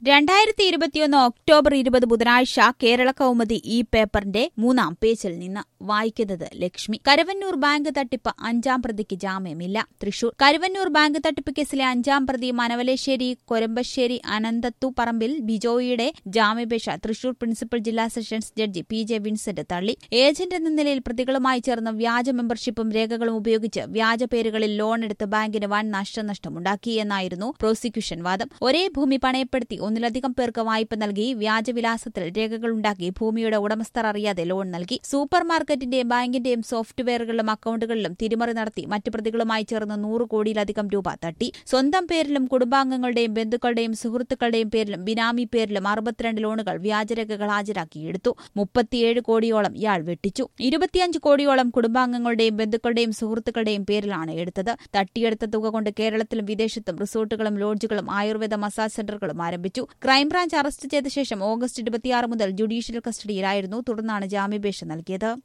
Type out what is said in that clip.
രണ്ടായിരത്തി ഇരുപത്തിയൊന്ന് ഒക്ടോബർ ഇരുപത് ബുധനാഴ്ച കേരള കൗമുദി ഈ പേപ്പറിന്റെ മൂന്നാം പേജിൽ നിന്ന് വായിക്കുന്നത് ലക്ഷ്മി കരുവന്നൂർ ബാങ്ക് തട്ടിപ്പ് അഞ്ചാം പ്രതിക്ക് ജാമ്യമില്ല തൃശൂർ കരുവന്നൂർ ബാങ്ക് തട്ടിപ്പ് കേസിലെ അഞ്ചാം പ്രതി മനവലേശ്ശേരി കൊരമ്പശ്ശേരി അനന്തത്തു പറമ്പിൽ ബിജോയിയുടെ ജാമ്യാപേക്ഷ തൃശൂർ പ്രിൻസിപ്പൽ ജില്ലാ sessions judge P J Vincent തള്ളി ഏജന്റ് എന്ന നിലയിൽ പ്രതികളുമായി ചേർന്ന് വ്യാജ മെമ്പർഷിപ്പും രേഖകളും ഉപയോഗിച്ച് വ്യാജ പേരുകളിൽ ലോൺ എടുത്ത് ബാങ്കിന് വൻ നാശനഷ്ടമുണ്ടാക്കി എന്നായിരുന്നു പ്രോസിക്യൂഷൻ വാദം ഒരേ ഭൂമി പണയപ്പെടുത്തി ഒന്നിലധികം പേർക്ക് വായ്പ നൽകി വ്യാജവിലാസത്തിൽ രേഖകളുണ്ടാക്കി ഭൂമിയുടെ ഉടമസ്ഥർ അറിയാതെ ലോൺ നൽകി സൂപ്പർ മാർക്കറ്റിന്റെയും ബാങ്കിന്റെയും സോഫ്റ്റ്വെയറുകളിലും അക്കൌണ്ടുകളിലും തിരിമറി നടത്തി മറ്റു പ്രതികളുമായി ചേർന്ന് നൂറ് കോടിയിലധികം രൂപ തട്ടി സ്വന്തം പേരിലും കുടുംബാംഗങ്ങളുടെയും ബന്ധുക്കളുടെയും സുഹൃത്തുക്കളുടെയും പേരിലും ബിനാമി പേരിലും അറുപത്തിരണ്ട് ലോണുകൾ വ്യാജരേഖകൾ ഹാജരാക്കിയെടുത്തു മുപ്പത്തിയേഴ് കോടിയോളം ഇയാൾ വെട്ടിച്ചു ഇരുപത്തിയഞ്ച് കോടിയോളം കുടുംബാംഗങ്ങളുടെയും ബന്ധുക്കളുടെയും സുഹൃത്തുക്കളുടെയും പേരിലാണ് എടുത്തത് തട്ടിയെടുത്ത തുക കൊണ്ട് കേരളത്തിലും വിദേശത്തും റിസോർട്ടുകളും ലോഡ്ജുകളും ആയുർവേദ മസാജ് സെന്ററുകളും ആരംഭിച്ചു ക്രൈംബ്രാഞ്ച് അറസ്റ്റ് ചെയ്ത ശേഷം ഓഗസ്റ്റ് ഇരുപത്തിയാറ് മുതൽ ജുഡീഷ്യൽ കസ്റ്റഡിയിലായിരുന്നു തുടർന്നാണ് ജാമ്യാപേക്ഷ നൽകിയത്